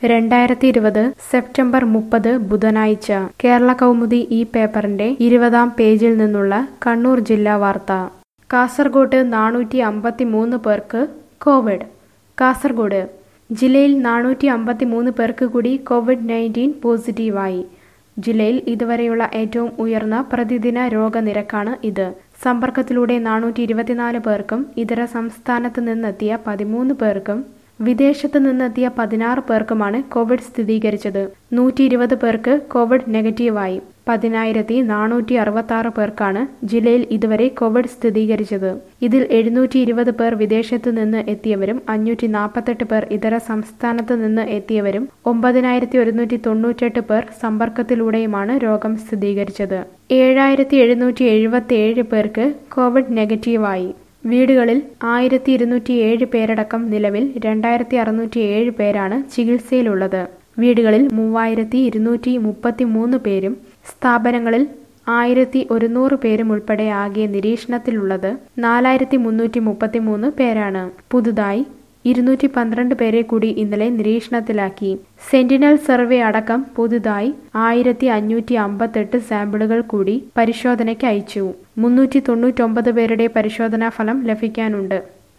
രണ്ടായിരത്തി ഇരുപത് സെപ്റ്റംബർ മുപ്പത് ബുധനാഴ്ച കേരള കൗമുദി ഈ പേപ്പറിന്റെ ഇരുപതാം പേജിൽ നിന്നുള്ള കണ്ണൂർ ജില്ലാ വാർത്ത കാസർഗോഡ് നാനൂറ്റി അമ്പത്തി മൂന്ന് പേർക്ക് കോവിഡ് കാസർഗോഡ് ജില്ലയിൽ നാനൂറ്റി അമ്പത്തി മൂന്ന് പേർക്ക് കൂടി കോവിഡ് നയൻറ്റീൻ പോസിറ്റീവായി ജില്ലയിൽ ഇതുവരെയുള്ള ഏറ്റവും ഉയർന്ന പ്രതിദിന രോഗനിരക്കാണ് ഇത് സമ്പർക്കത്തിലൂടെ നാനൂറ്റി ഇരുപത്തിനാല് പേർക്കും ഇതര സംസ്ഥാനത്ത് നിന്നെത്തിയ പതിമൂന്ന് പേർക്കും വിദേശത്ത് നിന്നെത്തിയ പതിനാറ് പേർക്കുമാണ് കോവിഡ് സ്ഥിരീകരിച്ചത് നൂറ്റി ഇരുപത് പേർക്ക് കോവിഡ് നെഗറ്റീവായി പതിനായിരത്തി നാനൂറ്റി അറുപത്തി ആറ് പേർക്കാണ് ജില്ലയിൽ ഇതുവരെ കോവിഡ് സ്ഥിരീകരിച്ചത് ഇതിൽ എഴുന്നൂറ്റി ഇരുപത് പേർ വിദേശത്ത് നിന്ന് എത്തിയവരും അഞ്ഞൂറ്റി നാൽപ്പത്തെട്ട് പേർ ഇതര സംസ്ഥാനത്ത് നിന്ന് എത്തിയവരും ഒമ്പതിനായിരത്തി ഒരുന്നൂറ്റി തൊണ്ണൂറ്റെട്ട് പേർ സമ്പർക്കത്തിലൂടെയുമാണ് രോഗം സ്ഥിരീകരിച്ചത് ഏഴായിരത്തി എഴുന്നൂറ്റി എഴുപത്തി ഏഴ് പേർക്ക് കോവിഡ് നെഗറ്റീവായി വീടുകളിൽ ആയിരത്തി ഇരുന്നൂറ്റി ഏഴ് പേരടക്കം നിലവിൽ രണ്ടായിരത്തി അറുന്നൂറ്റി ഏഴ് പേരാണ് ചികിത്സയിലുള്ളത് വീടുകളിൽ മൂവായിരത്തി ഇരുന്നൂറ്റി മുപ്പത്തി മൂന്ന് പേരും സ്ഥാപനങ്ങളിൽ ആയിരത്തി ഒരുന്നൂറ് പേരും ഉൾപ്പെടെ ആകെ നിരീക്ഷണത്തിലുള്ളത് നാലായിരത്തി മുന്നൂറ്റി മുപ്പത്തി മൂന്ന് പേരാണ് പുതുതായി ഇരുന്നൂറ്റി പന്ത്രണ്ട് പേരെ കൂടി ഇന്നലെ നിരീക്ഷണത്തിലാക്കി സെന്റിനൽ സർവേ അടക്കം പുതുതായി ആയിരത്തി അഞ്ഞൂറ്റി അമ്പത്തെട്ട് സാമ്പിളുകൾ കൂടി പരിശോധനയ്ക്ക് അയച്ചു മുന്നൂറ്റി തൊണ്ണൂറ്റൊമ്പത് പേരുടെ പരിശോധനാ ഫലം ലഭിക്കാനുണ്ട്